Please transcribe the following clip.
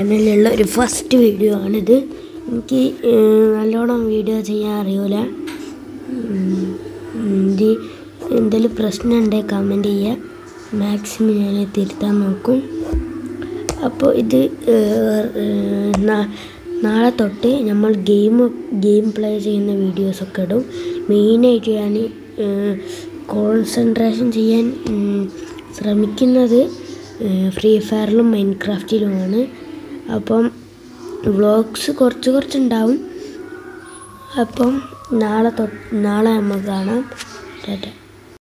ചാനലിലുള്ള ഒരു first video ആണിത് എനിക്ക് ഏഹ്, നല്ലോണം വീഡിയോ ചെയ്യാൻ അറിയൂല ഉം, ഇത് എന്തെങ്കിലും പ്രശ്നം ഉണ്ടെങ്കിൽ കമൻറ്റ് ചെയ്യുക മാക്സിമം ഞാൻ തിരുത്താൻ നോക്കും അപ്പോൾ ഇത് ഏഹ്, ഏഹ്, നാ- നാളെ തൊട്ട് നമ്മൾ ഗെയിം ഗെയിം പ്ലേ ചെയ്യുന്ന വീഡിയോസൊക്കെ ഇടും മെയിനായിട്ട് ഞാൻ കോൺസെൻട്രേഷൻ ചെയ്യാൻ ഉം, ശ്രമിക്കുന്നത് ഫ്രീ ഫയറിലും മൈൻക്രാഫ്റ്റിലുമാണ് അപ്പം വ്ളോഗ്സ് കുറച്ച് കുറച്ചുണ്ടാവും അപ്പം നാളെ തൊട്ട് നാളെ നമുക്ക് കാണാം ടാറ്റ